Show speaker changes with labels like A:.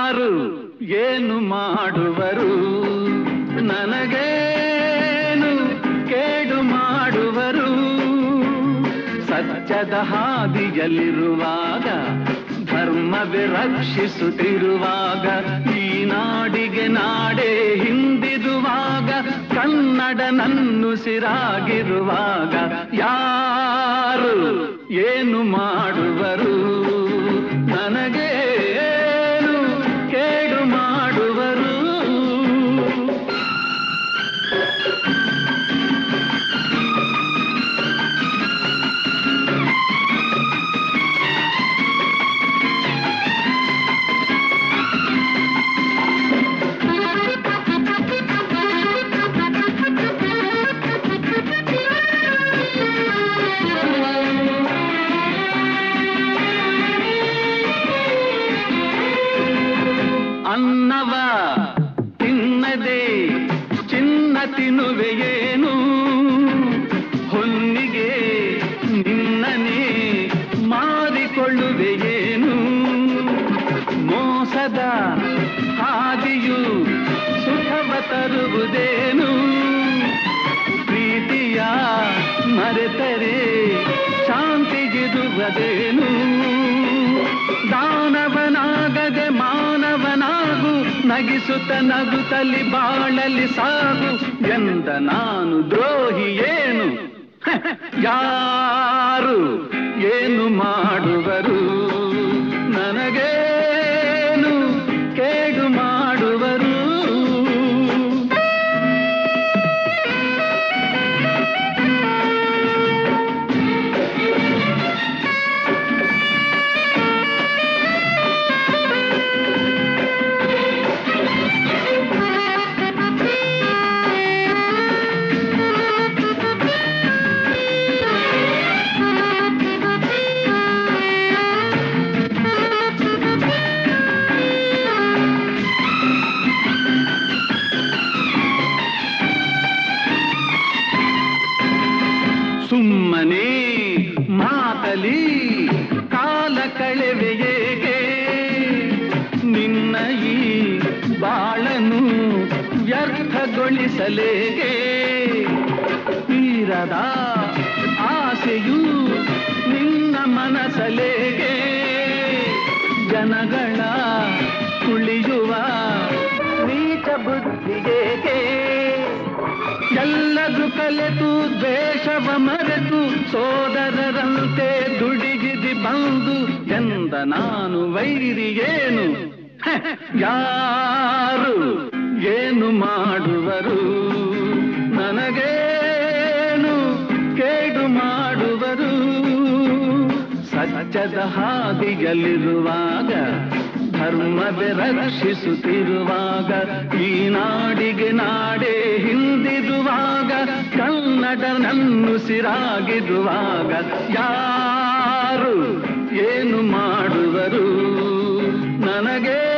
A: ಯಾರು ಏನು ಮಾಡುವರು ನನಗೇನು ಕೇಡು ಮಾಡುವರು ಸತ್ಯದ ಹಾದಿಯಲ್ಲಿರುವಾಗ ಧರ್ಮವೇ ರಕ್ಷಿಸುತ್ತಿರುವಾಗ ಈ ನಾಡಿಗೆ ನಾಡೇ ಹಿಂದಿರುವಾಗ ಕನ್ನಡ ನನ್ನುಸಿರಾಗಿರುವಾಗ ಯಾರು ಏನು ಮಾಡುವರು ನನಗೇನು ಕೇಡು ಮಾಡುವರು ಅನ್ನವ ತಿನ್ನದೆ ಚಿನ್ನ ತಿನ್ನುವೆಯೇನು ಹೊನ್ನಿಗೆ ನಿನ್ನನೇ ಮಾರಿಕೊಳ್ಳುವೆಯೇನು ಮೋಸದ ಹಾದಿಯು ಸುಖವ ತರುವುದೇನು ಪ್ರೀತಿಯ ಮರೆತರೆ ಶಾಂತಿಗಿರುವುದೇನು ದಾನವನಾಗದೆ ಮಾನವನಾಗು ನಗಿಸುತ್ತ ನಗುತ್ತಲಿ ಬಾಳಲಿ ಸಾಗು ಎಂದ ನಾನು ದ್ರೋಹಿ ಏನು ಯಾರು ಏನು ಮಾಡುವರು ನನಗೇನು ಕೇಡು ಮಾಡುವರು ಸುಮ್ಮನೆ ಮಾತಲಿ ಕಾಲ ಕಳೆವೆಯೇಗೆ ನಿನ್ನ ಈ ಬಾಳನು ವ್ಯರ್ಥಗೊಳಿಸಲೇಗೆ ತೀರದ ಆಸೆಯು ನಿನ್ನ ಮನಸಲೇಗೆ ಜನಗಳ ಕುಳಿಯುವ ನೀಚ ಬುದ್ಧಿಗೇಗೆ ಎಲ್ಲದು ಕಲೆತು ದ್ವೇಷವ ಮರೆತು ಸೋದರರಂತೆ ದುಡಿಗಿದಿ ಬಂದು ಎಂದ ನಾನು ವೈರಿಯೇನು ಹ, ಯಾರು ಏನು ಮಾಡುವರು ನನಗೇನು ಕೇಡು ಮಾಡುವರು ಸತ್ಯದ ಹಾದಿಯಲ್ಲಿರುವಾಗ ಧರ್ಮವೇ ರಕ್ಷಿಸುತ್ತಿರುವಾಗ ಈ ನಾಡಿಗೆ ನಾಡೇ ಹಿಂದಿರುವಾಗ ಕನ್ನಡ ನನ್ನುಸಿರಾಗಿರುವಾಗ ಯಾರು ಏನು ಮಾಡುವರು ನನಗೇ